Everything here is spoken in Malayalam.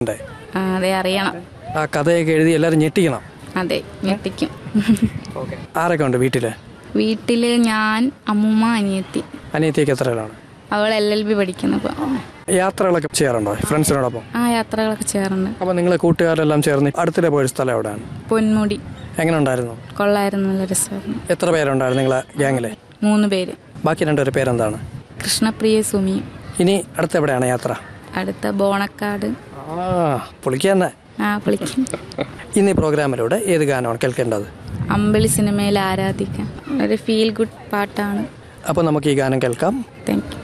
ഉണ്ട് ആ, അതെ അറിയണം ആ കഥയൊക്കെ എഴുതി എല്ലാവരും ഞെട്ടിക്കണം അതെ ഞെട്ടിക്കും ഓക്കെ ആരൊക്കെ ഉണ്ട് വീട്ടിൽ വീട്ടില് ഞാൻ അമ്മൂമ്മ അനിയത്തി അനിയത്തിയൊക്കെ എത്രയിലാണ് അവൾ എൽ എൽ ബി പഠിക്കുന്നു ഇപ്പൊ യാത്രകളൊക്കെ ചെയ്യാറുണ്ടോ ഫ്രണ്ട്സിനോടൊപ്പം ആ യാത്രകളൊക്കെ ചെയ്യാറുണ്ട് അപ്പോൾ നിങ്ങൾ കൂട്ടുകാരെല്ലാം ചേർന്ന് അടുത്തിടെ പോയ സ്ഥലം എവിടെയാണ് പൊന്മുടി എങ്ങനെ ഉണ്ടായിരുന്നു കൊള്ളായിരുന്നു നല്ല രസമായിരുന്നു എത്ര പേരുണ്ടായിരുന്നു നിങ്ങളെ ഗ്യാങ്ങിലെ മൂന്ന് പേര് ബാക്കി രണ്ടുപേരുടെ പേരെന്താണ് കൃഷ്ണപ്രിയ സുമി ഇനി അടുത്ത് എവിടെയാണ് യാത്ര അടുത്ത ബോണക്കാട് ആ പൊളിക്കുക തന്നെ ആ വിളിക്കും ഇന്ന് ഈ പ്രോഗ്രാമിലൂടെ ഏത് ഗാനമാണ് കേൾക്കേണ്ടത് അമ്പിളി സിനിമയിൽ ആരാധിക്കാൻ ഒരു ഫീൽ ഗുഡ് പാട്ടാണ് അപ്പോൾ നമുക്ക് ഈ ഗാനം കേൾക്കാം താങ്ക് യു